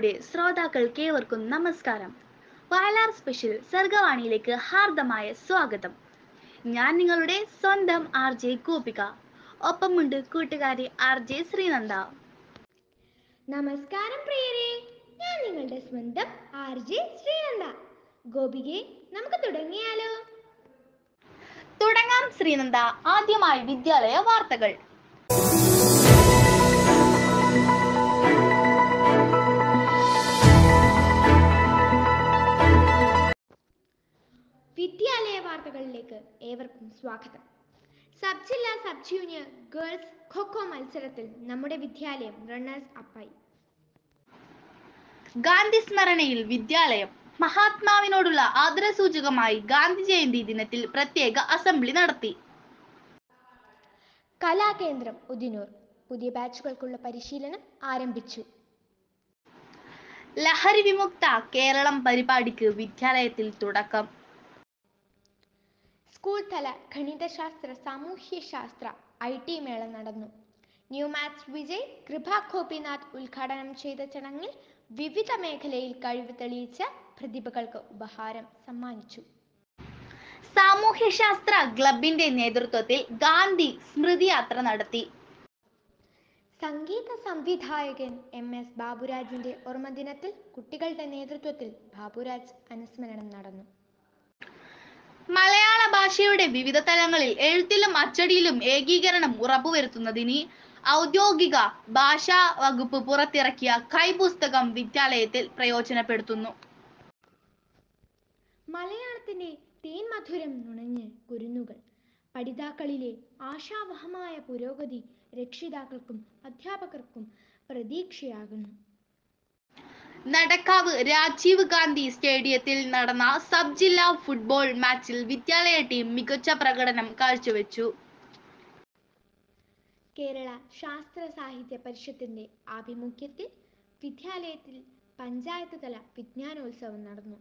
ടിവിയുടെ ശ്രോതാക്കൾക്കേവർക്കും നമസ്കാരം വയലാർ സ്പെഷ്യൽ സർഗവാണിയിലേക്ക് ഹാർദമായ സ്വാഗതം ഞാൻ നിങ്ങളുടെ സ്വന്തം ആർ ജെ ഗോപിക ഒപ്പമുണ്ട് കൂട്ടുകാരി ആർ ജെ ശ്രീനന്ദ നമസ്കാരം പ്രിയരെ ഞാൻ നിങ്ങളുടെ സ്വന്തം ആർ ജെ ശ്രീനന്ദ ഗോപികെ നമുക്ക് തുടങ്ങിയാലോ തുടങ്ങാം ശ്രീനന്ദ ആദ്യമായി വിദ്യാലയ വാർത്തകൾ വിദ്യാലയ വാർത്തകളിലേക്ക് ഏവർക്കും സ്വാഗതം സബ് ജില്ലാ സബ് ജൂനിയർ ഗേൾസ് ഖോഖോ മത്സരത്തിൽ നമ്മുടെ വിദ്യാലയം റണ്ണേഴ്സ് അപ്പായി ഗാന്ധി സ്മരണയിൽ വിദ്യാലയം മഹാത്മാവിനോടുള്ള ആദരസൂചകമായി ഗാന്ധി ജയന്തി ദിനത്തിൽ പ്രത്യേക അസംബ്ലി നടത്തി കലാകേന്ദ്രം ഉദിനൂർ പുതിയ ബാച്ചുകൾക്കുള്ള പരിശീലനം ആരംഭിച്ചു ലഹരി വിമുക്ത കേരളം പരിപാടിക്ക് വിദ്യാലയത്തിൽ തുടക്കം സ്കൂൾ തല ഗണിതശാസ്ത്ര സാമൂഹ്യശാസ്ത്ര ഐ ടി മേള നടന്നു ന്യൂ മാത്സ് വിജയ് കൃപ ഗോപിനാഥ് ഉദ്ഘാടനം ചെയ്ത ചടങ്ങിൽ വിവിധ മേഖലയിൽ കഴിവ് തെളിയിച്ച പ്രതിഭകൾക്ക് ഉപഹാരം സമ്മാനിച്ചു സാമൂഹ്യശാസ്ത്ര ക്ലബിന്റെ നേതൃത്വത്തിൽ ഗാന്ധി സ്മൃതി യാത്ര നടത്തി സംഗീത സംവിധായകൻ എം എസ് ബാബുരാജിന്റെ ഓർമ്മദിനത്തിൽ കുട്ടികളുടെ നേതൃത്വത്തിൽ ബാബുരാജ് അനുസ്മരണം നടന്നു മലയാള ഭാഷയുടെ വിവിധ തലങ്ങളിൽ എഴുത്തിലും അച്ചടിയിലും ഏകീകരണം ഉറപ്പുവരുത്തുന്നതിന് ഔദ്യോഗിക ഭാഷാ വകുപ്പ് പുറത്തിറക്കിയ കൈപുസ്തകം വിദ്യാലയത്തിൽ പ്രയോജനപ്പെടുത്തുന്നു മലയാളത്തിന്റെ തേൻമധുരം നുണഞ്ഞ് കുരുന്നുകൾ പഠിതാക്കളിലെ ആശാവഹമായ പുരോഗതി രക്ഷിതാക്കൾക്കും അധ്യാപകർക്കും പ്രതീക്ഷയാകുന്നു നടക്കാവ് രാജീവ് ഗാന്ധി സ്റ്റേഡിയത്തിൽ നടന്ന സബ് ജില്ലാ ഫുട്ബോൾ മാച്ചിൽ വിദ്യാലയ ടീം മികച്ച പ്രകടനം കാഴ്ചവെച്ചു കേരള ശാസ്ത്ര സാഹിത്യ പരിഷത്തിന്റെ ആഭിമുഖ്യത്തിൽ വിദ്യാലയത്തിൽ പഞ്ചായത്ത് തല വിജ്ഞാനോത്സവം നടന്നു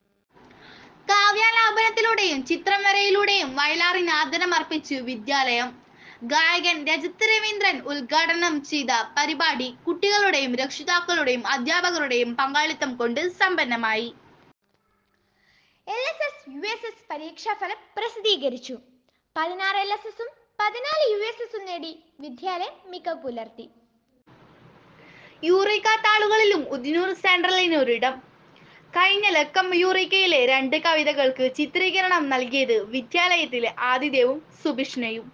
കാവ്യാലാപനത്തിലൂടെയും ചിത്രം വരയിലൂടെയും വയലാറിന് ആദരം അർപ്പിച്ചു വിദ്യാലയം ഗായകൻ രജിത് രവീന്ദ്രൻ ഉദ്ഘാടനം ചെയ്ത പരിപാടി കുട്ടികളുടെയും രക്ഷിതാക്കളുടെയും അധ്യാപകരുടെയും പങ്കാളിത്തം കൊണ്ട് സമ്പന്നമായി L S S U S S പരീക്ഷാഫലം പ്രസിദ്ധീകരിച്ചു പതിനാറ് എൽ എസ് എസും പതിനാല് യു എസ് എസും നേടി വിദ്യാലയം മികവ് പുലർത്തി യൂറിക്ക താളുകളിലും ഉദിനൂർ സെൻട്രലിന് ഒരിടം കഴിഞ്ഞ ലക്കം യൂറിക്കയിലെ രണ്ട് കവിതകൾക്ക് ചിത്രീകരണം നൽകിയത് വിദ്യാലയത്തിലെ ആദിദേവും സുഭിഷ്ണയും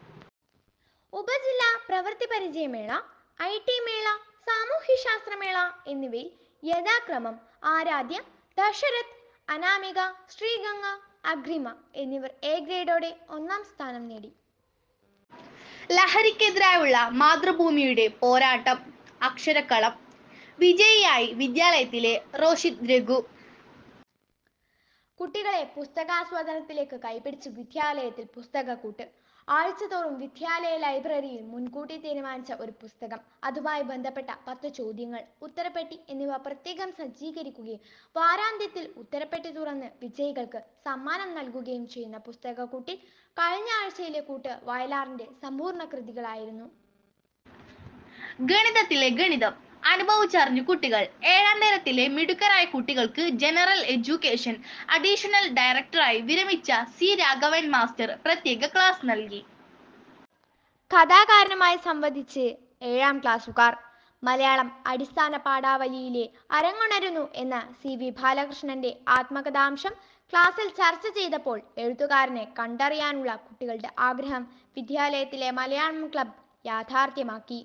ഉപജില്ലാ പ്രവൃത്തി പരിചയമേള ഐ ടി മേള സാമൂഹ്യശാസ്ത്രമേള എന്നിവയിൽ യഥാക്രമം ആരാധ്യ ദശരഥ് അനാമിക ശ്രീഗംഗ അഗ്രിമ എന്നിവർ എ ഗ്രേഡോടെ ഒന്നാം സ്ഥാനം നേടി ലഹരിക്കെതിരായുള്ള മാതൃഭൂമിയുടെ പോരാട്ടം അക്ഷരക്കളം വിജയിയായി വിദ്യാലയത്തിലെ റോഷിത് രഘു കുട്ടികളെ പുസ്തകാസ്വാദനത്തിലേക്ക് കൈപിടിച്ച് വിദ്യാലയത്തിൽ പുസ്തകക്കൂട്ട് ആഴ്ചതോറും വിദ്യാലയ ലൈബ്രറിയിൽ മുൻകൂട്ടി തീരുമാനിച്ച ഒരു പുസ്തകം അതുമായി ബന്ധപ്പെട്ട പത്ത് ചോദ്യങ്ങൾ ഉത്തരപ്പെട്ടി എന്നിവ പ്രത്യേകം സജ്ജീകരിക്കുകയും വാരാന്ത്യത്തിൽ ഉത്തരപ്പെട്ടി തുറന്ന് വിജയികൾക്ക് സമ്മാനം നൽകുകയും ചെയ്യുന്ന പുസ്തകക്കൂട്ടിൽ കഴിഞ്ഞ ആഴ്ചയിലെ കൂട്ട് വയലാറിന്റെ സമ്പൂർണ്ണ കൃതികളായിരുന്നു ഗണിതത്തിലെ ഗണിതം അനുഭവിച്ചറിഞ്ഞു കുട്ടികൾ ഏഴാം തരത്തിലെ മിടുക്കരായ കുട്ടികൾക്ക് ജനറൽ എഡ്യൂക്കേഷൻ അഡീഷണൽ ഡയറക്ടറായി വിരമിച്ച സി രാഘവൻ മാസ്റ്റർ പ്രത്യേക ക്ലാസ് നൽകി കഥാകാരനുമായി സംവദിച്ച് ഏഴാം ക്ലാസ്സുകാർ മലയാളം അടിസ്ഥാന പാഠാവലിയിലെ അരങ്ങുണരുന്നു എന്ന സി വി ബാലകൃഷ്ണന്റെ ആത്മകഥാംശം ക്ലാസ്സിൽ ചർച്ച ചെയ്തപ്പോൾ എഴുത്തുകാരനെ കണ്ടറിയാനുള്ള കുട്ടികളുടെ ആഗ്രഹം വിദ്യാലയത്തിലെ മലയാളം ക്ലബ് യാഥാർത്ഥ്യമാക്കി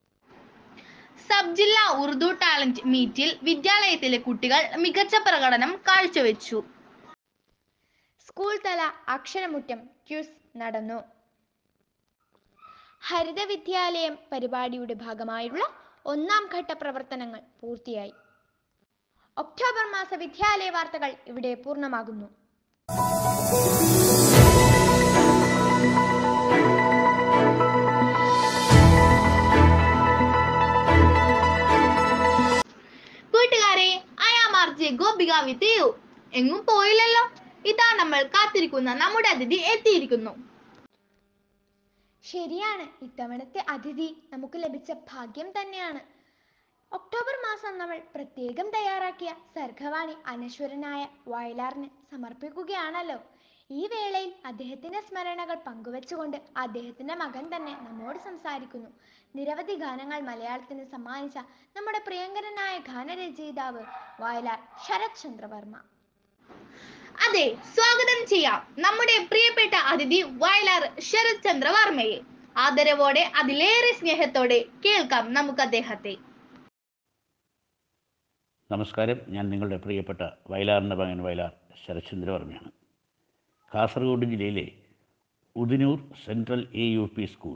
സബ് ജില്ലാ ഉറുദു ടാലന്റ് മീറ്റിൽ വിദ്യാലയത്തിലെ കുട്ടികൾ മികച്ച പ്രകടനം കാഴ്ചവെച്ചു സ്കൂൾ തല അക്ഷരമുറ്റം ക്യൂസ് നടന്നു ഹരിത വിദ്യാലയം പരിപാടിയുടെ ഭാഗമായുള്ള ഒന്നാം ഘട്ട പ്രവർത്തനങ്ങൾ പൂർത്തിയായി ഒക്ടോബർ മാസ വിദ്യാലയ വാർത്തകൾ ഇവിടെ പൂർണ്ണമാകുന്നു കൂട്ടുകാരെ അയാമാർജെ ഗോപിക വിത്ത് യു എങ്ങും പോയില്ലല്ലോ ഇതാ നമ്മൾ കാത്തിരിക്കുന്ന നമ്മുടെ അതിഥി എത്തിയിരിക്കുന്നു ശരിയാണ് ഇത്തവണത്തെ അതിഥി നമുക്ക് ലഭിച്ച ഭാഗ്യം തന്നെയാണ് ഒക്ടോബർ മാസം നമ്മൾ പ്രത്യേകം തയ്യാറാക്കിയ സർഗവാണി അനശ്വരനായ വയലാറിന് സമർപ്പിക്കുകയാണല്ലോ ഈ വേളയിൽ അദ്ദേഹത്തിന്റെ സ്മരണകൾ പങ്കുവച്ചുകൊണ്ട് അദ്ദേഹത്തിന്റെ മകൻ തന്നെ നമ്മോട് സംസാരിക്കുന്നു നിരവധി ഗാനങ്ങൾ മലയാളത്തിന് സമ്മാനിച്ച നമ്മുടെ പ്രിയങ്കരനായ ഗാനരചയിതാവ് വയലാർ ശരത് ചന്ദ്രവർമ്മ അതെ സ്വാഗതം ചെയ്യാം നമ്മുടെ പ്രിയപ്പെട്ട അതിഥി വയലാർ ശരത് ചന്ദ്ര വർമ്മയെ ആദരവോടെ അതിലേറെ സ്നേഹത്തോടെ കേൾക്കാം നമുക്ക് അദ്ദേഹത്തെ നമസ്കാരം ഞാൻ നിങ്ങളുടെ പ്രിയപ്പെട്ട വയലാറിൻ്റെ മകൻ വയലാർ ശരത്ചന്ദ്രവർമ്മയാണ് കാസർഗോഡ് ജില്ലയിലെ Udinur central A U P school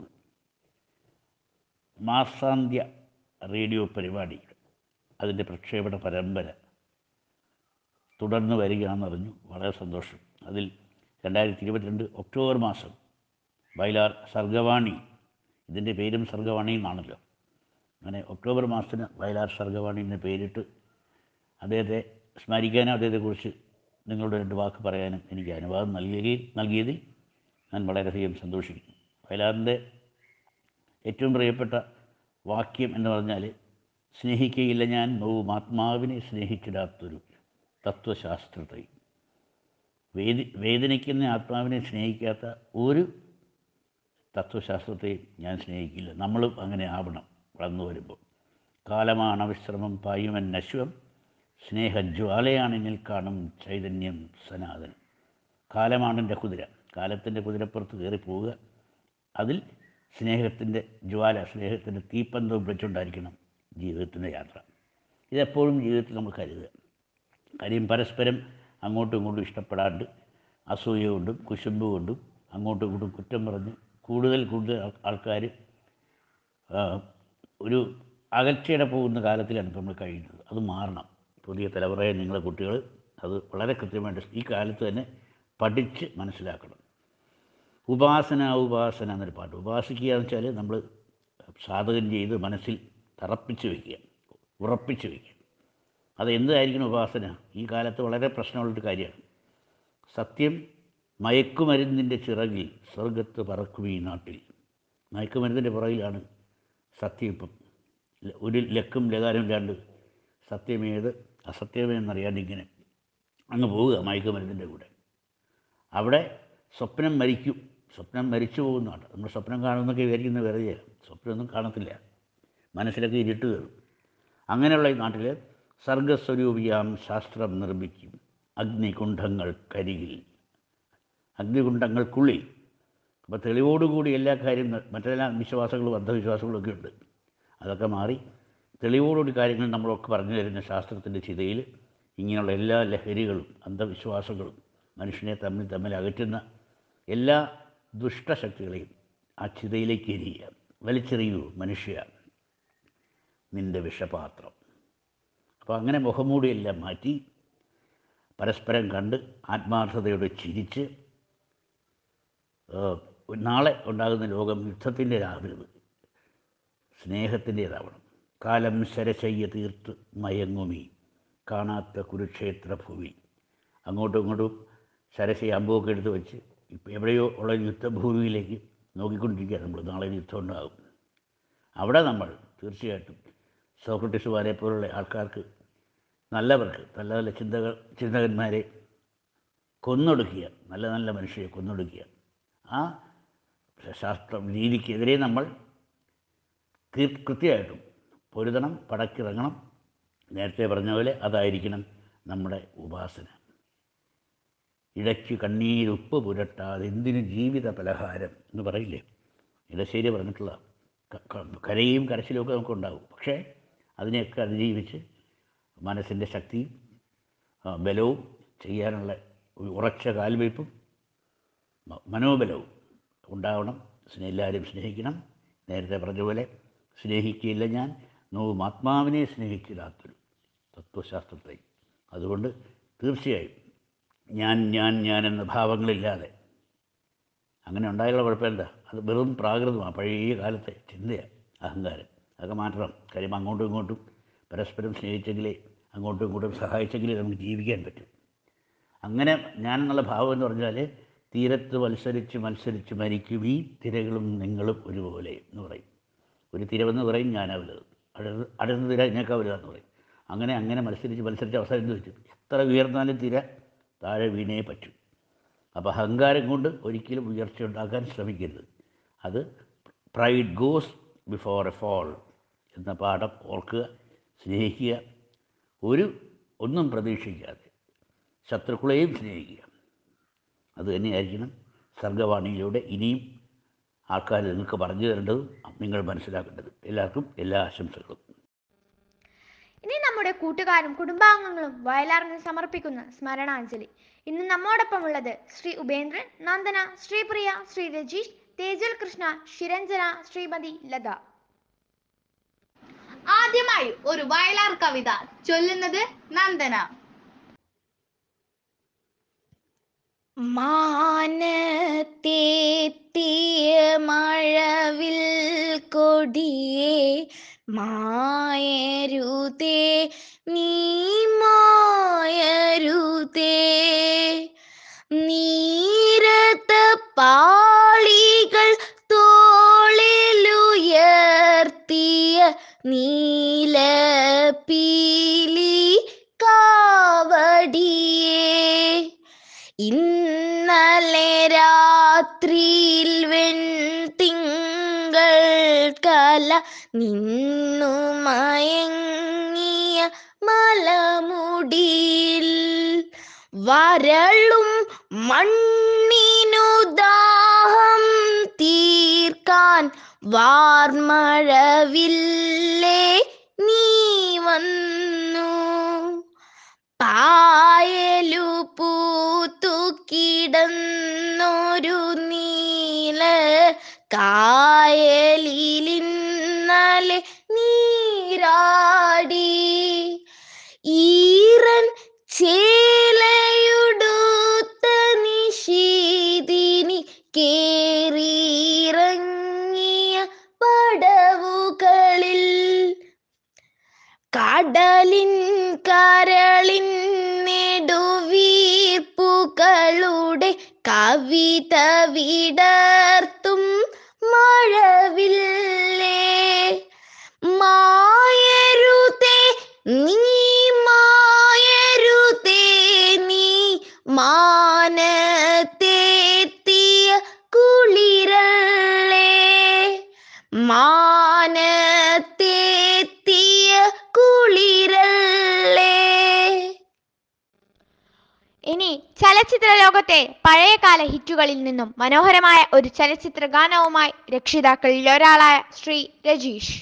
മാസാന്ത്യ റേഡിയോ പരിപാടി അതിൻ്റെ പ്രക്ഷേപണ പരമ്പര തുടർന്ന് വരികയാണെന്നറിഞ്ഞു വളരെ സന്തോഷം അതിൽ രണ്ടായിരത്തി ഇരുപത്തിരണ്ട് ഒക്ടോബർ മാസം വയലാർ സർഗവാണി ഇതിൻ്റെ പേരും സർഗവാണി എന്നാണല്ലോ അങ്ങനെ ഒക്ടോബർ മാസത്തിന് വയലാർ സർഗവാണി എന്ന പേരിട്ട് അദ്ദേഹത്തെ സ്മരിക്കാനും അദ്ദേഹത്തെക്കുറിച്ച് നിങ്ങളുടെ രണ്ട് വാക്ക് പറയാനും എനിക്ക് അനുവാദം നൽകി നൽകിയതിൽ ഞാൻ വളരെയധികം സന്തോഷിക്കുന്നു വയലാറിൻ്റെ ഏറ്റവും പ്രിയപ്പെട്ട വാക്യം എന്ന് പറഞ്ഞാൽ സ്നേഹിക്കയില്ല ഞാൻ നോവും ആത്മാവിനെ സ്നേഹിച്ചിടാത്തൊരു തത്വശാസ്ത്രത്തെ വേദി വേദനിക്കുന്ന ആത്മാവിനെ സ്നേഹിക്കാത്ത ഒരു തത്വശാസ്ത്രത്തെയും ഞാൻ സ്നേഹിക്കില്ല നമ്മളും അങ്ങനെ ആവണം വളർന്നു വരുമ്പോൾ കാലമാണ് വിശ്രമം പായുമൻ നശ്വം സ്നേഹജ്വാലയാണെന്നിൽ കാണും ചൈതന്യം സനാതനം കാലമാണ് എൻ്റെ കുതിര കാലത്തിൻ്റെ കുതിരപ്പുറത്ത് കയറി പോവുക അതിൽ സ്നേഹത്തിൻ്റെ ജ്വാല സ്നേഹത്തിൻ്റെ തീപ്പന്തം വെച്ചുകൊണ്ടായിരിക്കണം ജീവിതത്തിൻ്റെ യാത്ര ഇതെപ്പോഴും ജീവിതത്തിൽ നമ്മൾ കരുതുക കാര്യം പരസ്പരം അങ്ങോട്ടും ഇങ്ങോട്ടും ഇഷ്ടപ്പെടാണ്ട് അസൂയ കൊണ്ടും കുശുമ്പ് കൊണ്ടും അങ്ങോട്ടും ഇങ്ങോട്ടും കുറ്റം പറഞ്ഞ് കൂടുതൽ കൂടുതൽ ആൾക്കാർ ഒരു അകൽച്ചയുടെ പോകുന്ന കാലത്തിലാണ് ഇപ്പോൾ നമ്മൾ കഴിയുന്നത് അത് മാറണം പുതിയ തലമുറയെ നിങ്ങളെ കുട്ടികൾ അത് വളരെ കൃത്യമായിട്ട് ഈ കാലത്ത് തന്നെ പഠിച്ച് മനസ്സിലാക്കണം ഉപാസന ഉപാസന എന്നൊരു പാട്ട് ഉപാസിക്കുക എന്ന് വെച്ചാൽ നമ്മൾ സാധകം ചെയ്ത് മനസ്സിൽ തറപ്പിച്ച് വയ്ക്കുക ഉറപ്പിച്ച് വയ്ക്കുക അത് എന്തായിരിക്കണം ഉപാസന ഈ കാലത്ത് വളരെ പ്രശ്നമുള്ളൊരു കാര്യമാണ് സത്യം മയക്കുമരുന്നിൻ്റെ ചിറകിൽ സ്വർഗത്ത് പറക്കും ഈ നാട്ടിൽ മയക്കുമരുന്നിൻ്റെ പുറകിലാണ് സത്യം ഇപ്പം ല- ഒരു ലക്കും ലകാരം ഇല്ലാണ്ട് സത്യമേത് അസത്യമേതെന്നറിയാണ്ട് ഇങ്ങനെ അങ്ങ് പോവുക മയക്കുമരുന്നിൻ്റെ കൂടെ അവിടെ സ്വപ്നം മരിക്കും സ്വപ്നം മരിച്ചു പോകുന്നതാണ് നമ്മൾ സ്വപ്നം കാണുന്നൊക്കെ വിചാരിക്കുന്ന വെറുതെ സ്വപ്നമൊന്നും കാണത്തില്ല മനസ്സിലൊക്കെ ഇരുട്ട് കയറും അങ്ങനെയുള്ള ഈ നാട്ടിൽ സർഗസ്വരൂപിയാം ശാസ്ത്രം നിർമ്മിക്കും അഗ്നികുണ്ഠങ്ങൾ കരികിൽ അഗ്നികുണ്ഠങ്ങൾക്കുള്ളിൽ അപ്പോൾ തെളിവോടുകൂടി എല്ലാ കാര്യം ന- മറ്റെല്ലാ വിശ്വാസങ്ങളും അന്ധവിശ്വാസങ്ങളും ഒക്കെ ഉണ്ട് അതൊക്കെ മാറി തെളിവോടുകൂടി കാര്യങ്ങൾ നമ്മളൊക്കെ പറഞ്ഞു തരുന്ന ശാസ്ത്രത്തിൻ്റെ ചിതയിൽ ഇങ്ങനെയുള്ള എല്ലാ ലഹരികളും അന്ധവിശ്വാസങ്ങളും മനുഷ്യനെ തമ്മിൽ തമ്മിൽ അകറ്റുന്ന എല്ലാ ദുഷ്ടശക്തികളെയും ആ ചിതയിലേക്ക് എരിയുക വലിച്ചെറിയൂ മനുഷ്യ നിൻ്റെ വിഷപാത്രം അപ്പോൾ അങ്ങനെ മുഖംമൂടിയെല്ലാം മാറ്റി പരസ്പരം കണ്ട് ആത്മാർത്ഥതയോടെ ചിരിച്ച് ഏഹ്, നാളെ ഉണ്ടാകുന്ന ലോകം യുദ്ധത്തിൻ്റേതാവരുത് സ്നേഹത്തിൻ്റേതാവണം കാലം ശരശയ്യ തീർത്ത് മയങ്ങുമീ കാണാത്ത കുരുക്ഷേത്ര ഭൂമി അങ്ങോട്ടും ഇങ്ങോട്ടും ശരശയ്യ അമ്പുമൊക്കെ എടുത്ത് വെച്ച് ഇപ്പം എവിടെയോ ഉള്ള യുദ്ധഭൂമിയിലേക്ക് നോക്കിക്കൊണ്ടിരിക്കുക നമ്മൾ നാളെ യുദ്ധം ഉണ്ടാകും അവിടെ നമ്മൾ തീർച്ചയായിട്ടും സോക്രട്ടീസുമാരെ പോലുള്ള ആൾക്കാർക്ക് നല്ലവർക്ക് നല്ല നല്ല ചിന്തകൾ ചിന്തകന്മാരെ കൊന്നൊടുക്കുക നല്ല നല്ല മനുഷ്യരെ കൊന്നൊടുക്കുക ആ ശാസ്ത്ര രീതിക്കെതിരെ നമ്മൾ തീർ- കൃത്യമായിട്ടും പൊരുതണം പടക്കിറങ്ങണം നേരത്തെ പറഞ്ഞ പോലെ അതായിരിക്കണം നമ്മുടെ ഉപാസന ഇടയ്ക്ക് കണ്ണീരുപ്പ് പുരട്ടാതെ എന്തിനു ജീവിത പലഹാരം എന്ന് പറയില്ലേ ഇടശ്ശേരി പറഞ്ഞിട്ടുള്ള ക- ക- കരയും കരച്ചിലും ഒക്കെ നമുക്കുണ്ടാവും പക്ഷേ അതിനെയൊക്കെ അതിജീവിച്ച് മനസ്സിൻ്റെ ശക്തിയും ആ, ബലവും ചെയ്യാനുള്ള ഒരു ഉറച്ച കാൽവയ്പും മ- മനോബലവും ഉണ്ടാവണം സ്നേ- എല്ലാവരും സ്നേഹിക്കണം നേരത്തെ പറഞ്ഞ പോലെ സ്നേഹിക്കുകയില്ല ഞാൻ നോവും ആത്മാവിനെ സ്നേഹിച്ചിടാത്തൊരു തത്വശാസ്ത്രത്തെ അതുകൊണ്ട് തീർച്ചയായും ഞാൻ ഞാൻ ഞാൻ എന്ന ഭാവങ്ങളില്ലാതെ അങ്ങനെ ഉണ്ടായുള്ള കുഴപ്പമില്ല അത് വെറും പ്രാകൃതമാണ് പഴയ കാലത്തെ ചിന്തയാണ് അഹങ്കാരം അതൊക്കെ മാറ്റണം കാര്യം അങ്ങോട്ടും ഇങ്ങോട്ടും പരസ്പരം സ്നേഹിച്ചെങ്കിലേ അങ്ങോട്ടും ഇങ്ങോട്ടും സഹായിച്ചെങ്കിലേ നമുക്ക് ജീവിക്കാൻ പറ്റും അങ്ങനെ ഞാനെന്നുള്ള ഭാവം എന്ന് പറഞ്ഞാൽ തീരത്ത് മത്സരിച്ച് മത്സരിച്ച് മരിക്കും ഈ തിരകളും നിങ്ങളും ഒരുപോലെ എന്ന് പറയും ഒരു തിരവെന്ന് പറയും ഞാനാവുന്നത് അടുത്ത അടുത്ത തിര ഇതിനേക്കാൾ വലുതാന്ന് പറയും അങ്ങനെ അങ്ങനെ മത്സരിച്ച് മത്സരിച്ച് അവസാനം എന്ത് വെച്ചു എത്ര ഉയർന്നാലും തിര താഴെ വീണേ പറ്റൂ അപ്പോൾ അഹങ്കാരം കൊണ്ട് ഒരിക്കലും ഉയർച്ച ഉണ്ടാക്കാൻ ശ്രമിക്കരുത് അത് pride goes before a fall എന്ന പാഠം ഓർക്കുക സ്നേഹിക്കുക ഒരു ഒന്നും പ്രതീക്ഷിക്കാതെ ശത്രുക്കളെയും സ്നേഹിക്കുക അത് തന്നെയായിരിക്കണം സർഗവാണിയിലൂടെ ഇനിയും ആൾക്കാർ നിങ്ങൾക്ക് പറഞ്ഞു തരേണ്ടതും നിങ്ങൾ മനസ്സിലാക്കേണ്ടതും എല്ലാവർക്കും എല്ലാ ആശംസകളും ഇനി നമ്മുടെ കൂട്ടുകാരും കുടുംബാംഗങ്ങളും വയലാറിന് സമർപ്പിക്കുന്ന സ്മരണാഞ്ജലി ഇന്ന് നമ്മോടൊപ്പം ഉള്ളത് ശ്രീ ഉപേന്ദ്രൻ നന്ദന ശ്രീപ്രിയ ശ്രീ രജീഷ് തേജൽ കൃഷ്ണ ശിരഞ്ജന ശ്രീമതി ലത ആദ്യമായി ഒരു വയലാർ കവിത ചൊല്ലുന്നത് നന്ദന മാനത്തെത്തിയ മഴവിൽ കൊടിയേ മായരുതേ നീ മായരുതേ നീരത്ത പാളികൾ തോളിലുയർത്തിയ നീലപ്പീലി കാവടിയേ ഇന്നലെ രാത്രിയിൽ വെൺതിങ്കൾ കല നിന്നു മയങ്ങിയ മലമുടിയിൽ വരളും മണ്ണിനു ദാഹം തീർക്കാൻ വാർമഴവില്ലേ നീ വന്നു പായലു പൂത്തു കിടന്നൊരു നീല കായലിലിന്നലെ നീരാടി ഈറൻ ചേലയുടുത്ത നിശീതിനി കേറിയിറങ്ങിയ പടവുകളിൽ കടലിൻ കരളിൻ നെടുവീർപ്പുകളുടെ കവിത വിടർത്തും മഴവില്ലേ മായരുതേ നീ മായരുതേ നീ മാനത്തെത്തിയ കുളിരല്ലേ മാനത്തെത്തിയ കുളിരല്ലേ ഇനി ചലച്ചിത്ര ലോകത്തെ പഴയകാല ഹിറ്റുകളിൽ നിന്നും മനോഹരമായ ഒരു ചലച്ചിത്ര ഗാനവുമായി രക്ഷിതാക്കളിൽ ഒരാളായ ശ്രീ രജീഷ്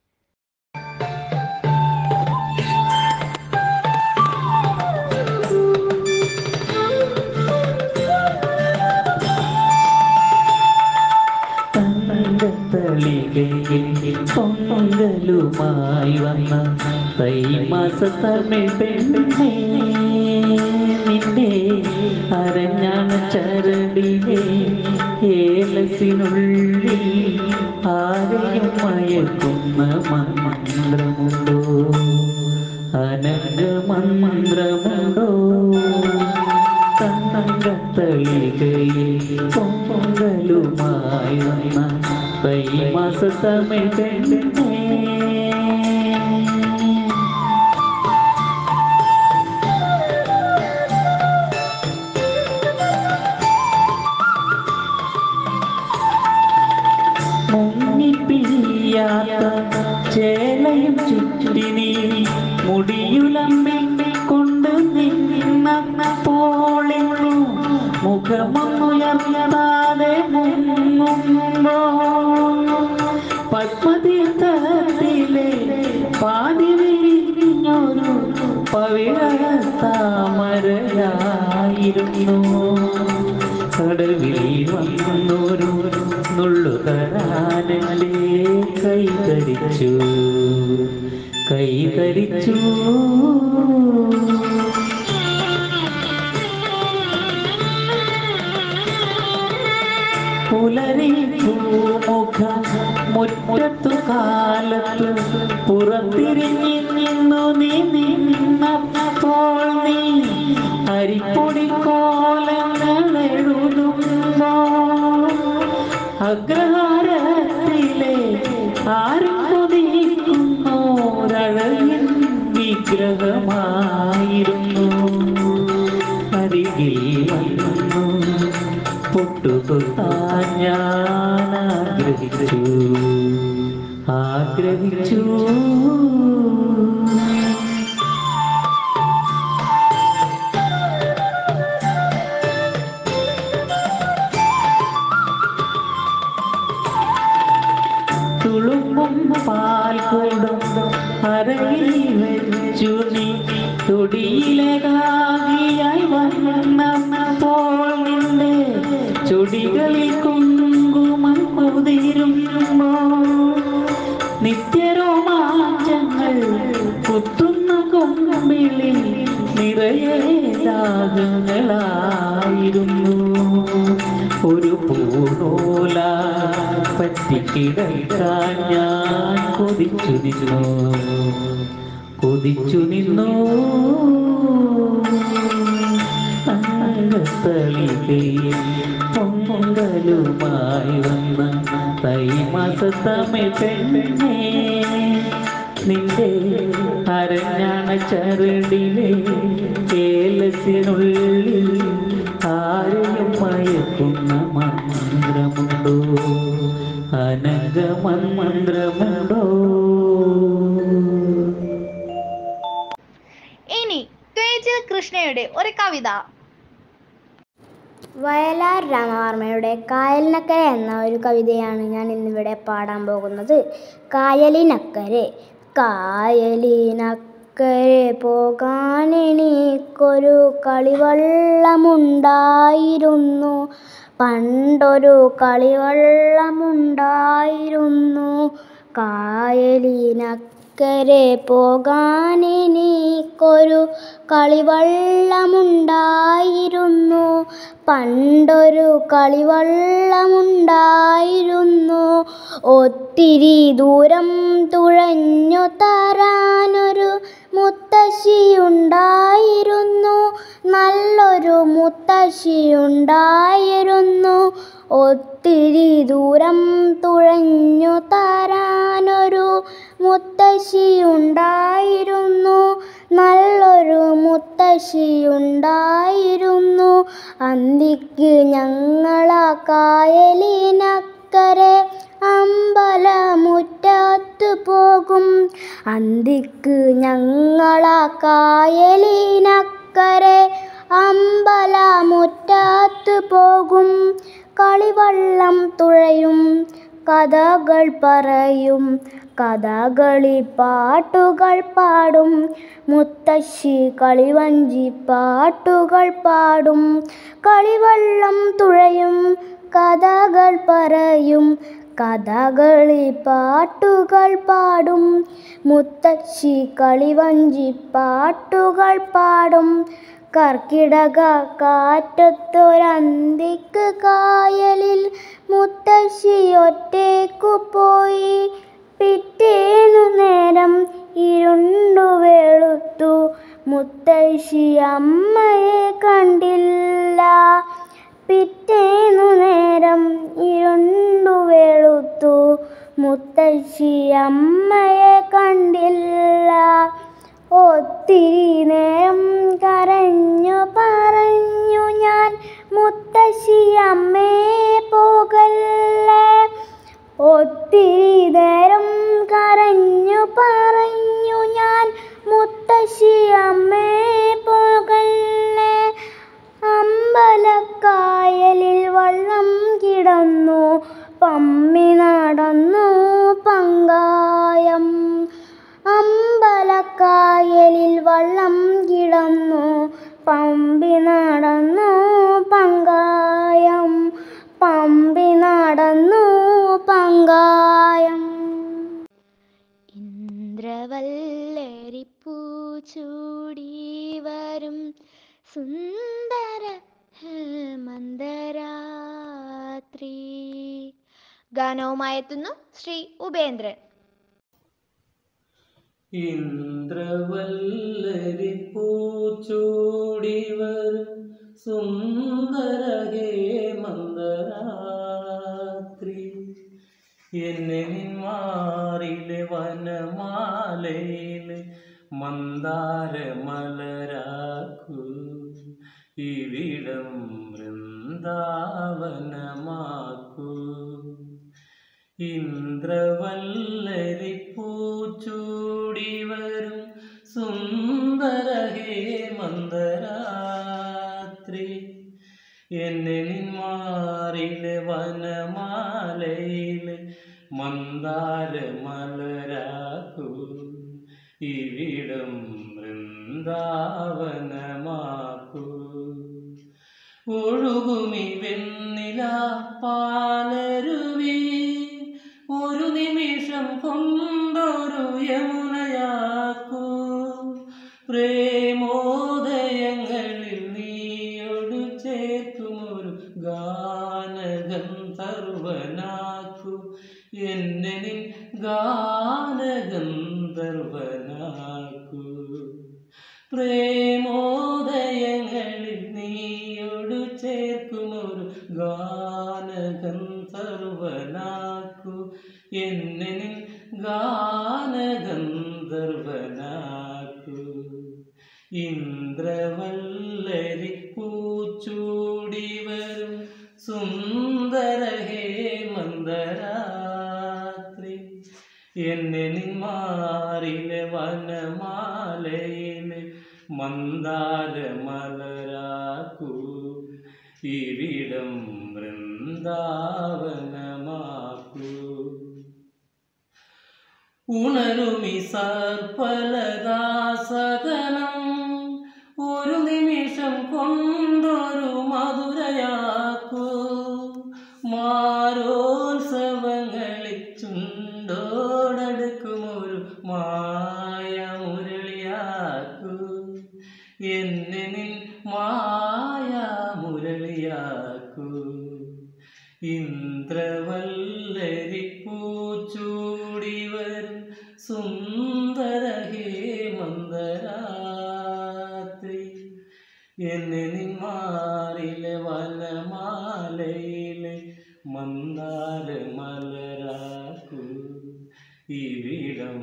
തളികയിൽ പൊങ്കലുമായി വന്ന തൈമാസ തമിഴ് പെണ്ണേ നിന്റെ അരഞ്ഞാണ ചരടിലെ ഏലസിനുള്ളിൽ ആരെയും മയക്കുന്ന മന്ത്രമുണ്ടോ അനന്ത മന്ത്രമുണ്ടോ തന്നങ്കത്തളികയിൽ പൊങ്കലുമായി വന്ന തൈമാസ തമിഴ് പെണ്ണേ മുങ്ങിപ്പിഴിയാത്ത ചേലയും ചുറ്റിനി മുടിയുലമ്പി കൊണ്ട് നിന്നപ്പോളെന്നു മുഖമൊന്നുയർത്താതെ മുങ്ങുമ്പോ പത്മതീർത്ഥത്തിലെ പാതി വിരിഞ്ഞൊരു പവിഴ താമരയായിരുന്നു കടവിൽ വന്നൊരു നുള്ളുകരാനല്ലേ കൈതരിച്ചു കൈതരിച്ചു പുലരി പൂമുഖ മുറ്റത്തു കാലത്ത് പുറത്തിരിഞ്ഞി നിന്നു നീ നിന്നപ്പോൾ നീ അരിപ്പൊടി കോലങ്ങൾ എഴുതുമ്പോ അഗ്രഹാരത്തിലെ ആരും കൊതിക്കുന്നു അരികിൽ വന്നു പൊട്ടുതൊട്ടാൻ ഞാൻ ആഗ്രഹിച്ചു ആഗ്രഹിച്ചു തുളുമ്പും പാൽക്കൂടും അരയിൽ വെച്ചു നീ തുടിയിലെ കാകിയായി വന്നപ്പോൾ നിന്റെ ചുടികളിൽ കുങ്കുമം കുതിരുമ്പോ നിത്യരോമാഞ്ചങ്ങൾ കുത്തുന്ന കൊമ്പിളി നിറയെ രാഗങ്ങളായിരുന്നു ഒരു പൂനൂല പറ്റിക്കിടക്കാൻ ഞാൻ കൊതിച്ചു നിന്നു കൊതിച്ചു നിന്നു തളികയിൽ പൊങ്കലുമായി വന്ന തൈമാസ തമിഴ് പെണ്ണേ നിന്റെ അരഞ്ഞാണ ചരടിലെ കേലത്തിനുള്ളിൽ ആരെയും മയക്കുന്ന മന്ത്രമുണ്ടോ അനങ്ക മന്ത്രമുണ്ടോ ഇനി തേജിൽ കൃഷ്ണയുടെ ഒരു കവിത വയലാർ രാമവർമ്മയുടെ കായലിനക്കരെ എന്ന ഒരു കവിതയാണ് ഞാൻ ഇന്നിവിടെ പാടാൻ പോകുന്നത് കായലിനക്കരെ കായലിനക്കരെ പോകാനെനിക്കൊരു കളിവള്ളമുണ്ടായിരുന്നു പണ്ടൊരു കളിവള്ളമുണ്ടായിരുന്നു കായലിനക്കരെ പോകാനെനിക്കൊരു കളിവള്ളമുണ്ടായിരുന്നു പണ്ടൊരു കളിവള്ളമുണ്ടായിരുന്നു ഒത്തിരി ദൂരം തുഴഞ്ഞു തരാനൊരു മുത്തശ്ശിയുണ്ടായിരുന്നു നല്ലൊരു മുത്തശ്ശിയുണ്ടായിരുന്നു ഒത്തിരി ദൂരം തുഴഞ്ഞു തരാനൊരു മുത്തശ്ശിയുണ്ടായിരുന്നു നല്ലൊരു മുത്തശ്ശിയുണ്ടായിരുന്നു അന്തിക്ക് ഞങ്ങളാ കായലിനക്കരെ അമ്പലമുറ്റത്ത് പോകും അന്തിക്ക് ഞങ്ങളാ കായലിനക്കരെ അമ്പലമുറ്റത്ത് പോകും കളിവള്ളം തുഴയും കഥകൾ പറയും കഥകളി പാട്ടുകൾ പാടും മുത്തശ്ശി കളിവഞ്ചി പാട്ടുകൾ പാടും കളിവള്ളം തുഴയും കഥകൾ പറയും കഥകളി പാട്ടുകൾ പാടും മുത്തശ്ശി കളിവഞ്ചി പാട്ടുകൾ പാടും കർക്കിടക കാറ്റത്തൊരന്തിക്ക് കായലിൽ മുത്തശ്ശി ഒറ്റേക്കു പോയി പിറ്റേന്നു നേരം ഇരുണ്ടു വെളുത്തു മുത്തശ്ശി അമ്മയെ കണ്ടില്ല പിറ്റേന്നു നേരം ഇരുണ്ടു വെളുത്തു മുത്തശ്ശി അമ്മയെ കണ്ടില്ല ഒത്തിരി നേരം കരഞ്ഞു പറഞ്ഞു ഞാൻ മുത്തശ്ശി അമ്മേ പോകല്ലേ ഒത്തിരി നേരം കരഞ്ഞു പറഞ്ഞു ഞാൻ മുത്തശ്ശി അമ്മേ പോകല്ലേ അമ്പലക്കായലിൽ വള്ളം കിടന്നു പമ്മി നടന്നു പങ്കായം അമ്പലക്കായലിൽ വള്ളം കിടന്നു പമ്പി നടന്നു പങ്കായം പമ്പി നടന്നു പങ്കായം ഇന്ദ്രവല്ലരിപ്പൂ ചൂടി വരും സുന്ദര ഹേമന്തരാത്രി ഗാനവുമായി എത്തുന്നു ശ്രീ ഉപേന്ദ്രൻ ഇന്ദ്രവല്ലരി പൂച്ചൂടിവർ സുന്ദര ഹേമന്തരാത്രി എന്നെ നിന്മാറിലെ വനമാലയിലെ മന്ദാര മലരാക്കൂ ഇവിടം വൃന്ദാവനമാക്കൂ ഇന്ദ്രവല്ലരി പൂച്ചൂടി വരും സുന്ദര ഹേമന്തരാത്രി എന്നെ നിന്മാറിലെ വനമാലയിലെ മന്ദാര മലരാക്കൂ ഇവിടം വൃന്ദാവനമാക്കൂ ഒഴുകുമി വെണ്ണില പാലരുവി ഒരു നിമിഷം കൊണ്ടൊരു യമുനയാക്കൂ പ്രേമോദയങ്ങളിൽ നീയൊടു ചേർക്കുമൊരു ഗാനഗന്ധർവനാക്കു എന്നെ നിൻ ഗാനഗന്ധർവനാക്കു പ്രേമോദയങ്ങളിൽ നീയൊടു ചേർക്കുമൊരു ഗാനഗന്ധർവനാക്കു എന്നെ നിൻ ഗാനഗന്ധർവനാക്കു ഇന്ദ്രവല്ലരി പൂച്ചൂടി വരും സുന്ദര ഹേമന്തരാത്രി എന്നെ നിന്മാറിലെ വനമാലയിലെ മന്ദാര മലരാക്കൂ ഇവിടം വൃന്ദാവനമാക്കൂ ഉണരുമി സർപ്പലദാസകനം ഒരു നിമിഷം കൊണ്ടൊരു മധുരയാക്കൂ മാരോത്സവങ്ങളിൽ ചുണ്ടോടടുക്കുമൊരു മായ മുരളിയാക്കൂ എന്നെ നിൻ മായ മുരളിയാക്കൂ ഇന്ദ്രവല്ലരി പൂച്ചൂടി വരും സുന്ദര ഹേമന്തരാത്രി എന്നെ നിന്മാറിലെ വനമാലയിലെ മന്ദാര മലരാക്കൂ ഇവിടം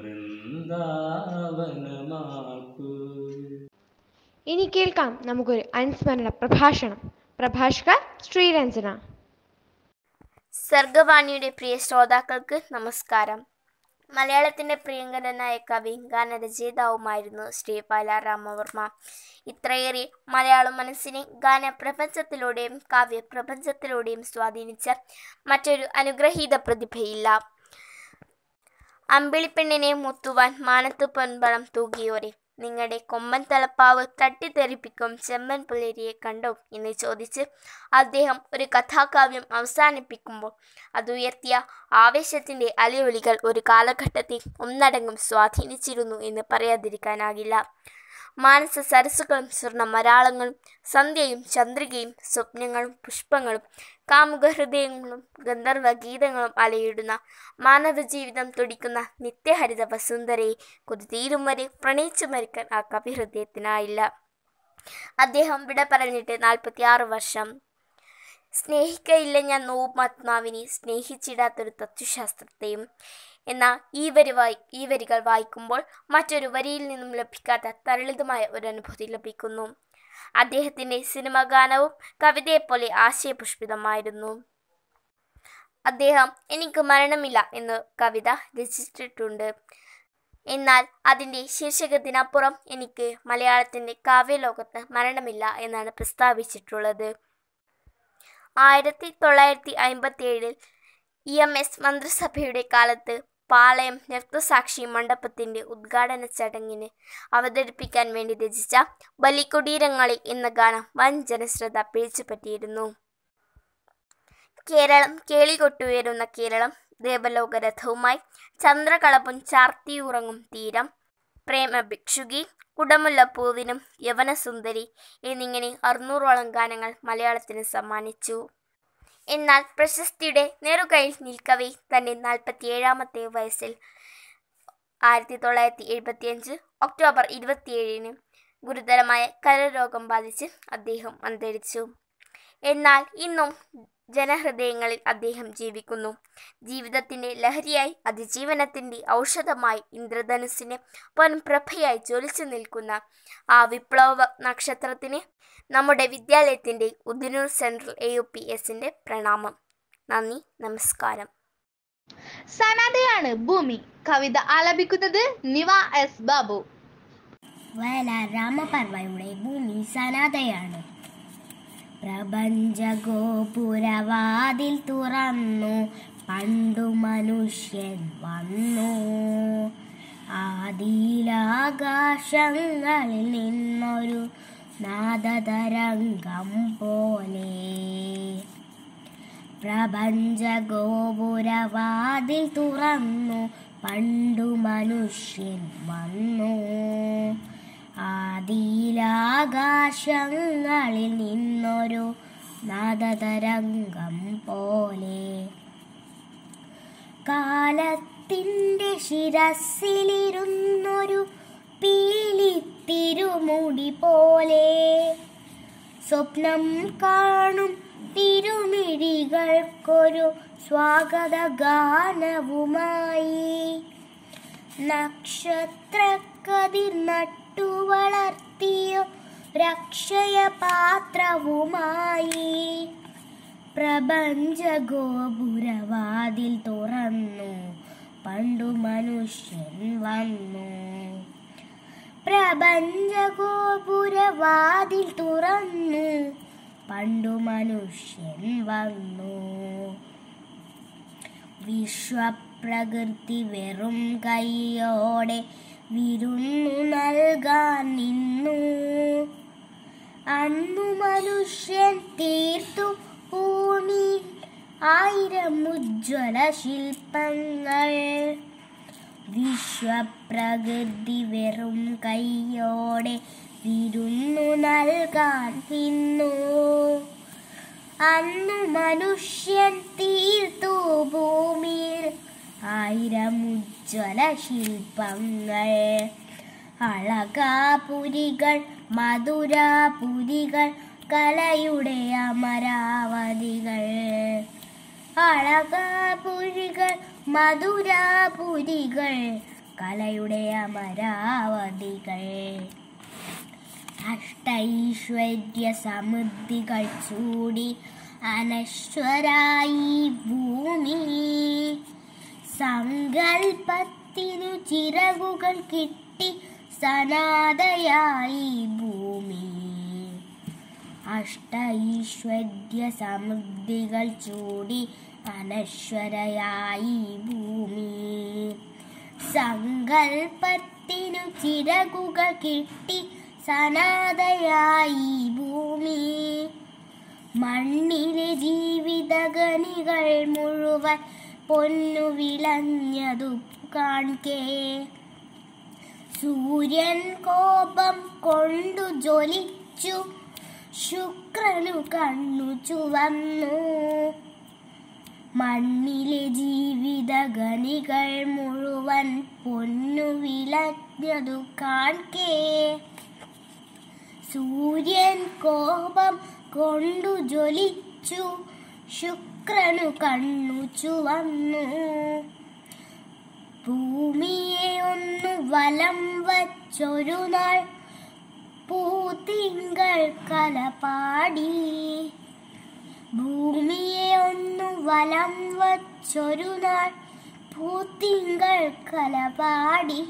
വൃന്ദാവനമാക്കൂ ഇനി കേൾക്കാം നമുക്കൊരു അനുസ്മരണ പ്രഭാഷണം പ്രഭാഷക ശ്രീരഞ്ജന സർഗവാണിയുടെ പ്രിയ ശ്രോതാക്കൾക്ക് നമസ്കാരം മലയാളത്തിൻ്റെ പ്രിയങ്കരനായ കവി ഗാനരചയിതാവുമായിരുന്നു ശ്രീ വയലാർ രാമവർമ്മ ഇത്രയേറെ മലയാള മനസ്സിനെ ഗാനപ്രപഞ്ചത്തിലൂടെയും കാവ്യപ്രപഞ്ചത്തിലൂടെയും സ്വാധീനിച്ച മറ്റൊരു അനുഗ്രഹീത പ്രതിഭയില്ല അമ്പിളിപ്പെണ്ണിനെ മുത്തുവാൻ മാനത്ത് പൊൻപണം തൂകിയോരെ നിങ്ങളുടെ കൊമ്പൻ തലപ്പാവ് തട്ടിത്തെറിപ്പിക്കും ചെമ്മൻ പുലരിയെ കണ്ടോ എന്ന് ചോദിച്ച് അദ്ദേഹം ഒരു കഥാകാവ്യം അവസാനിപ്പിക്കുമ്പോൾ അതുയർത്തിയ ആവേശത്തിൻ്റെ അലയൊലികൾ ഒരു കാലഘട്ടത്തെ ഒന്നടങ്കം സ്വാധീനിച്ചിരുന്നു എന്ന് പറയാതിരിക്കാനാകില്ല മാനസ സരസ്സുകളും സ്വർണ്ണ മരാളങ്ങളും സന്ധ്യയും ചന്ദ്രികയും സ്വപ്നങ്ങളും പുഷ്പങ്ങളും കാമുക ഹൃദയങ്ങളും ഗന്ധർവ ഗീതങ്ങളും അലയിടുന്ന മാനവ ജീവിതം തുടിക്കുന്ന നിത്യഹരിത വസുന്ധരയെ കൊതിതീരും വരെ പ്രണയിച്ചു മരിക്കാൻ ആ കവിഹൃദയത്തിനായില്ല അദ്ദേഹം വിട പറഞ്ഞിട്ട് നാൽപ്പത്തിയാറ് വർഷം സ്നേഹിക്കയില്ല ഞാൻ നോവും ആത്മാവിനെ സ്നേഹിച്ചിടാത്തൊരു തത്വശാസ്ത്രത്തെയും എന്നാൽ ഈ വരി വായി ഈ വരികൾ വായിക്കുമ്പോൾ മറ്റൊരു വരിയിൽ നിന്നും ലഭിക്കാത്ത തരളിതമായ ഒരു അനുഭൂതി ലഭിക്കുന്നു അദ്ദേഹത്തിൻ്റെ സിനിമ ഗാനവും കവിതയെപ്പോലെ ആശയപുഷ്പിതമായിരുന്നു അദ്ദേഹം എനിക്ക് മരണമില്ല എന്ന് കവിത രചിച്ചിട്ടുണ്ട് എന്നാൽ അതിൻ്റെ ശീർഷകത്തിനപ്പുറം എനിക്ക് മലയാളത്തിൻ്റെ കാവ്യലോകത്ത് മരണമില്ല എന്നാണ് പ്രസ്താവിച്ചിട്ടുള്ളത് ആയിരത്തി തൊള്ളായിരത്തി അമ്പത്തി ഏഴിൽ ഇ എം എസ് മന്ത്രിസഭയുടെ കാലത്ത് പാളയം രക്തസാക്ഷി മണ്ഡപത്തിന്റെ ഉദ്ഘാടന ചടങ്ങിന് അവതരിപ്പിക്കാൻ വേണ്ടി രചിച്ച ബലിക്കുടീരങ്ങളി എന്ന ഗാനം വൻ ജനശ്രദ്ധ പിടിച്ചുപറ്റിയിരുന്നു കേരളം കേളികൊട്ടുയരുന്ന കേരളം ദേവലോകരഥവുമായി ചന്ദ്രകളപ്പും ചാർത്തിയുറങ്ങും തീരം പ്രേമഭിക്ഷുകി കുടമുല്ലപ്പൂവിനും യവനസുന്ദരി എന്നിങ്ങനെ അറുന്നൂറോളം ഗാനങ്ങൾ മലയാളത്തിന് സമ്മാനിച്ചു എന്നാൽ പ്രശസ്തിയുടെ നെറുകയിൽ നിൽക്കവേ തൻ്റെ നാൽപ്പത്തിയേഴാമത്തെ വയസ്സിൽ ആയിരത്തി തൊള്ളായിരത്തി എഴുപത്തിയഞ്ച് ഒക്ടോബർ ഇരുപത്തിയേഴിന് ഗുരുതരമായ കരരോഗം ബാധിച്ച് അദ്ദേഹം അന്തരിച്ചു എന്നാൽ ഇന്നും ജനഹൃദയങ്ങളിൽ അദ്ദേഹം ജീവിക്കുന്നു ജീവിതത്തിന്റെ ലഹരിയായി അതിജീവനത്തിന്റെ ഔഷധമായി ഇന്ദ്രധനുസിന് പൊൻപ്രഭയായി ജ്വലിച്ചു നിൽക്കുന്ന ആ വിപ്ലവ നക്ഷത്രത്തിന് നമ്മുടെ വിദ്യാലയത്തിന്റെ Udinur central A U P എസിന്റെ പ്രണാമം നന്ദി നമസ്കാരം സനതയാണ് ഭൂമി കവിത ആലപിക്കുന്നത് നിവ എസ് ബാബു വയലാർ രാമപർവയുടെ ഭൂമി സനാതയാണ് പ്രപഞ്ചഗോപുരവാതിൽ തുറന്നു പണ്ടു മനുഷ്യൻ വന്നു ആദിയിലാകാശങ്ങളിൽ നിന്നൊരു നാദതരംഗം പോലെ പ്രപഞ്ചഗോപുരവാതിൽ തുറന്നു പണ്ടു മനുഷ്യൻ വന്നു ആദിയിലാകാശങ്ങളിൽ നിന്നൊരു നാദതരംഗം പോലെ കാലത്തിൻ്റെ ശിരസിലിരുന്നൊരു പീലിത്തിരുമുടി പോലെ സ്വപ്നം കാണും തിരുമിഴികൾക്കൊരു സ്വാഗത ഗാനവുമായി നക്ഷത്രക്കതിർ നട്ടു വളർത്തിയ രക്ഷയ പാത്രവുമായി പ്രപഞ്ച ഗോപുരവാതിൽ തുറന്നു പണ്ടു മനുഷ്യൻ വന്നു പ്രപഞ്ച ഗോപുരവാതിൽ തുറന്നു പണ്ടു മനുഷ്യൻ വന്നു വിശ്വപ്രകൃതി വെറും കൈയോടെ വിരുന്നു നൽകാൻ നിന്നു അന്നു മനുഷ്യൻ തീർത്തു ഭൂമി ആയിരം ഉജ്ജ്വല ശില്പങ്ങൾ വിശ്വപ്രകൃതി വെറും കൈയോടെ വിരുന്നു നൽകാൻ നിന്നു അന്നു മനുഷ്യൻ തീർത്തു ഭൂമിയിൽ ആയിരം ഉജ്ജ്വല ശില്പങ്ങൾ അളകാപുരികൾ മധുരാപുരികൾ കലയുടെ അമരാവതികൾ അളകാപുരികൾ മധുരാപുരികൾ കലയുടെ അമരാവതികൾ അഷ്ടൈശ്വര്യ സമൃദ്ധികൾ ചൂടി അനശ്വരായി ഭൂമി സങ്കൽപ്പത്തിനു ചിറകുകൾ കിട്ടി സനാതയായി ഭൂമി അഷ്ടൈശ്വര്യ സമൃദ്ധികൾ ചൂടി അനശ്വരയായി ഭൂമി സങ്കൽപ്പത്തിനു ചിറകുകൾ കിട്ടി സനാതയായി ഭൂമി മണ്ണിലെ ജീവിതഗണികൾ മുഴുവൻ പൊന്നു വിളഞ്ഞതു കാൺകേ സൂര്യൻ കോപം കൊണ്ടു ജ്വലിച്ചു ശുക്രനു കണ്ണു ചുവന്നു മണ്ണിലെ ജീവിതഗണികൾ മുഴുവൻ പൊന്നു വിളഞ്ഞതു കാൺകേ സൂര്യൻ കോപം കൊണ്ടു ജ്വലിച്ചു ശുക്രനു കണ്ണു ചുവന്നു ഭൂമിയെ ഒന്ന് വലം വച്ചൊരു നാൾ പൂത്തിങ്കൾ കലപാടി ഭൂമിയെ ഒന്ന് വലം വച്ചൊരു നാൾ പൂത്തിങ്കൾ കലപാടി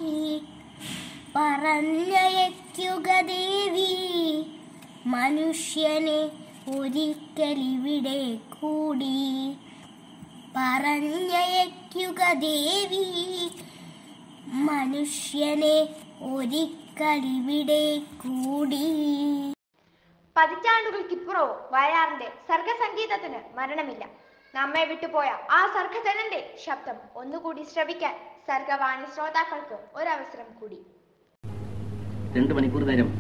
പറഞ്ഞയക്കുക ദേവി മനുഷ്യനെ ഒരിക്കലിവിടെ കൂടി പറഞ്ഞയക്കുക ദേവി മനുഷ്യനെ ഒരിക്കലിവിടെ കൂടി പതിറ്റാണ്ടുകൾക്കിപ്പുറവും വയലാറിന്റെ സർഗസംഗീതത്തിന് മരണമില്ല നമ്മെ വിട്ടുപോയ ആ സർഗജനന്റെ ശബ്ദം ഒന്നുകൂടി ശ്രവിക്കാൻ സർഗവാണി ശ്രോതാക്കൾക്ക് ഒരവസരം കൂടി രണ്ട് മണിക്കൂർ നേരം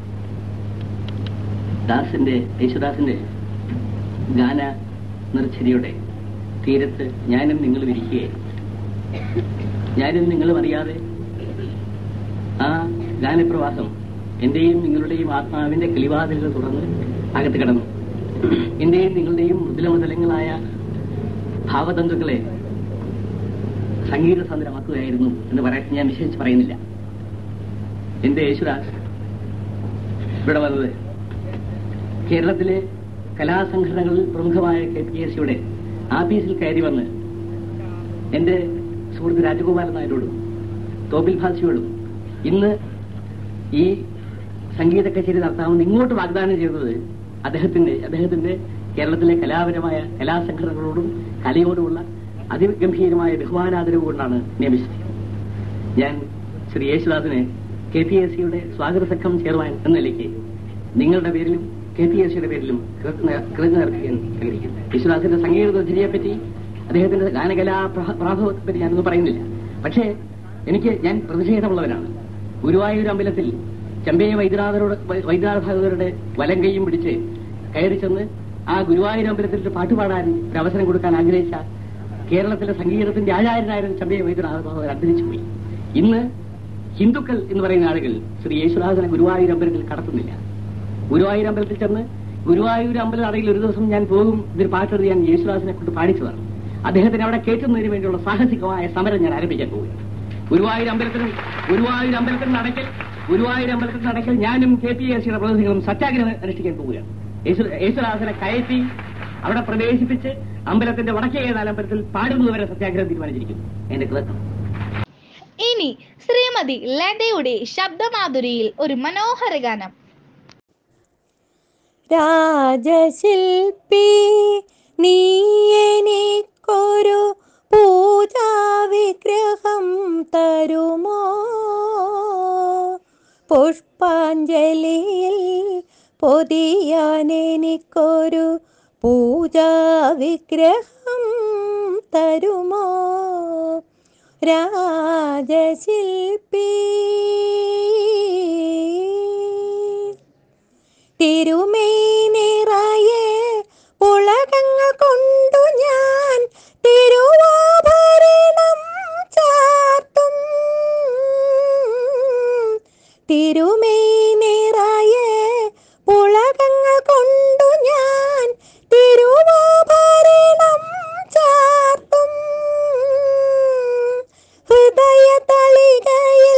ദാസിന്റെ യേശുദാസിന്റെ ഗാന നിർച്ചരിയുടെ തീരത്ത് ഞാനും നിങ്ങളും ഇരിക്കുകയായിരുന്നു ഞാനും നിങ്ങളും അറിയാതെ ആ ഗാനപ്രവാസം എന്റെയും നിങ്ങളുടെയും ആത്മാവിന്റെ കിളിവാതിലുകൾ തുറന്ന് അകത്ത് കിടന്നു എന്റെയും നിങ്ങളുടെയും മൃദുലമൃദലങ്ങളായ ഭാവതന്തുക്കളെ സംഗീത സാന്ദ്രമാക്കുകയായിരുന്നു എന്ന് പറയാൻ ഞാൻ വിശേഷിച്ച് പറയുന്നില്ല എന്റെ യേശുദാസ് ഇവിടെ വന്നത് കേരളത്തിലെ കലാസംഘടനകളിൽ പ്രമുഖമായ കെ പി എസ് സിയുടെ ആഫീസിൽ കയറി വന്ന് എന്റെ സുഹൃത്ത് രാജഗോപാലൻ നായരോടും തോപ്പിൽ ഭാസിയോടും ഇന്ന് ഈ സംഗീത കച്ചേരി നടത്താമെന്ന് ഇങ്ങോട്ട് വാഗ്ദാനം ചെയ്തത് അദ്ദേഹത്തിന്റെ അദ്ദേഹത്തിന്റെ കേരളത്തിലെ കലാപരമായ കലാസംഘടനകളോടും കലയോടുമുള്ള അതിഗംഭീരമായ ബഹുമാനാദരവ് കൊണ്ടാണ് നിയമിച്ചത് ഞാൻ ശ്രീ യേശുദാസിനെ കെ പി എസ് സിയുടെ സ്വാഗത സംഘം ചെയർമാൻ എന്ന നിലയ്ക്ക് നിങ്ങളുടെ പേരിലും കെ പി എസ് സിയുടെ പേരിലും കൃതജ്ഞത അർപ്പിക്കാൻ ആഗ്രഹിക്കുന്നു യേശുദാസിന്റെ സംഗീത രുചിയെ പറ്റി അദ്ദേഹത്തിന്റെ ഗാനകലാ പ്രാ- പ്രാഭവത്തെ പറ്റി ഞാനൊന്നും പറയുന്നില്ല പക്ഷേ എനിക്ക് ഞാൻ പ്രതിഷേധമുള്ളവനാണ് ഗുരുവായൂർ അമ്പലത്തിൽ ചെമ്പൈ വൈദ്യനാഥരോട് വൈ- വൈദ്യനാഥ ഭാഗവതരുടെ വലം കൈയും പിടിച്ച് കയറി ചെന്ന് ആ ഗുരുവായൂർ അമ്പലത്തിൽ ഒരു പാട്ട് പാടാൻ ഒരു അവസരം കൊടുക്കാൻ ആഗ്രഹിച്ച കേരളത്തിലെ സംഗീതത്തിന്റെ ആചാര്യനായിരുന്ന ചെമ്പൈ വൈദ്യനാഥ ഭാഗവതർ അന്തരിച്ചു പോയി ഇന്ന് ഹിന്ദുക്കൾ എന്ന് പറയുന്ന ആളുകൾ ശ്രീ യേശുദാസനെ ഗുരുവായൂർ അമ്പലത്തിൽ കടത്തുന്നില്ല ഗുരുവായൂർ അമ്പലത്തിൽ ചെന്ന് ഗുരുവായൂർ അമ്പലം അറയിൽ ഒരു ദിവസം ഞാൻ പോകും ഇതൊരു പാട്ടെഴുതി ഞാൻ യേശുദാസിനെ കൊണ്ട് പാടിച്ചതാണ് അദ്ദേഹത്തിന് അവിടെ കേൾക്കുന്നതിന് വേണ്ടിയുള്ള സാഹസികമായ സമരം ഞാൻ ആരംഭിക്കാൻ പോവുകയാണ് ഗുരുവായൂർ അമ്പലത്തിനും ഗുരുവായൂർ അമ്പലത്തിന് നടക്കൽ ഗുരുവായൂർ അമ്പലത്തിന് നടക്കൽ ഞാനും കെ പി എസ് സിയുടെ പ്രതിനിധികളും സത്യാഗ്രഹം അനുഷ്ഠിക്കാൻ പോവുകയാണ് യേശു യേശുദാസനെ കയറ്റി അവിടെ പ്രവേശിപ്പിച്ച് അമ്പലത്തിന്റെ വടക്കേ ഏതാലമ്പലത്തിൽ പാടുന്നതുവരെ സത്യാഗ്രഹം തീരുമാനിച്ചിരിക്കുന്നു എന്റെ കൃതജ്ഞത ഇനി ശ്രീമതി ലതയുടെ ശബ്ദമാധുരിയിൽ ഒരു മനോഹര ഗാനം രാജശില്പി നീ എനിക്കൊരു പൂജാവിഗ്രഹം തരുമോ പുഷ്പാഞ്ജലിയിൽ പൊതിയാൻ എനിക്കൊരു പൂജാവിഗ്രഹം തരുമോ രാജശില്പി തിരുമേനിറയെ ഉലകങ്ങൾ കൊണ്ടു ഞാൻ തിരുവാഭരണം ചാർത്തും തിരുമേനിറയെ ഉലകങ്ങൾ കൊണ്ടു ഞാൻ തിരുവാഭരണം ചാർത്തും ഹൃദയ തളികയിൽ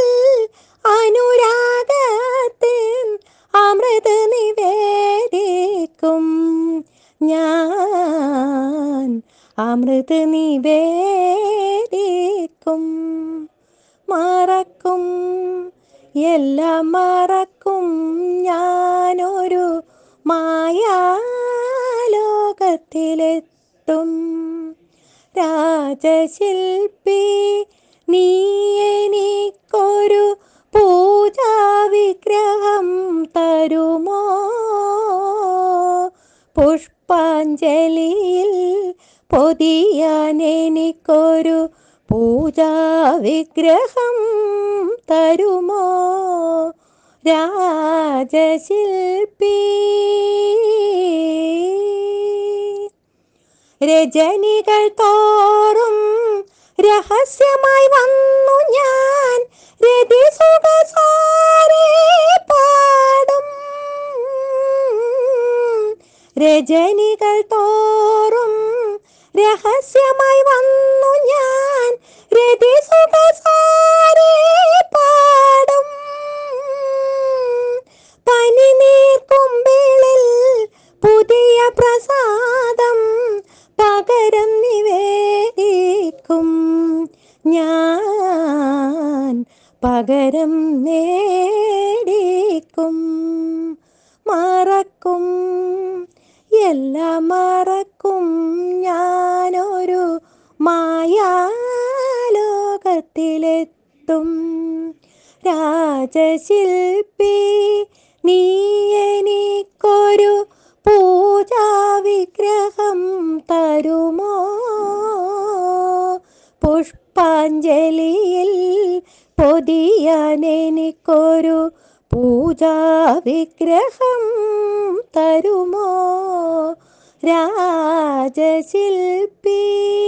അനുരാഗത്തിൻ അമൃത് നിവേദിക്കും ഞാൻ അമൃത് നിവേദിക്കും മറക്കും എല്ലാം മറക്കും ഞാനൊരു മായാലോകത്തിലെത്തും രാജശില്പി നീ എനിക്കൊരു പൂജാവിഗ്രഹം തരുമോ പുഷ്പാഞ്ജലിയിൽ പൊതിയാൻ എനിക്കൊരു പൂജാവിഗ്രഹം തരുമോ രാജശില്പി രജനികൾ തോറും രഹസ്യമായി വന്നു ഞാൻ രതിസുഖസാരേ പാടും രജനികൾ തോറും രഹസ്യമായി വന്നു ഞാൻ രതിസുഖസാരേ പാടും പനിനീർക്കുമ്പിളിൽ പുതിയ പ്രസാദം പകരം നിവേദിക്കും ഞാൻ പകരം നേടിക്കും മറക്കും എല്ലാം മറക്കും ഞാനൊരു മായാലോകത്തിലെത്തും രാജശില്പി നീ എനിക്കൊരു പൂജാവിഗ്രഹം തരുമോ പുഷ്പാഞ്ജലിയിൽ പൊതിയാൻ എനിക്കൊരു പൂജാവിഗ്രഹം തരുമോ രാജശില്പി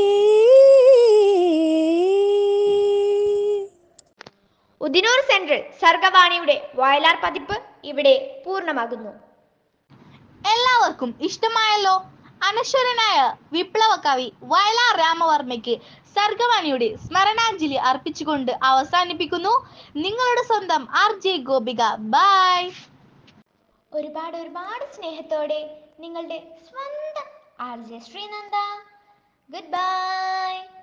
ഉദിനൂർ സെൻട്രൽ സർഗവാണിയുടെ വയലാർ പതിപ്പ് ഇവിടെ പൂർണ്ണമാകുന്നു എല്ലാവർക്കും എല്ലാവർക്കും ഇഷ്ടമായല്ലോ അനശ്വരനായ വിപ്ലവ കവി വയലാർ രാമവർമ്മയ്ക്ക് സർഗവാണിയുടെ സ്മരണാഞ്ജലി അർപ്പിച്ചുകൊണ്ട് അവസാനിപ്പിക്കുന്നു നിങ്ങളുടെ സ്വന്തം ആർ ജെ ഗോപിക ബൈ ഒരുപാട് ഒരുപാട് സ്നേഹത്തോടെ നിങ്ങളുടെ സ്വന്തം R J Sreenanda good by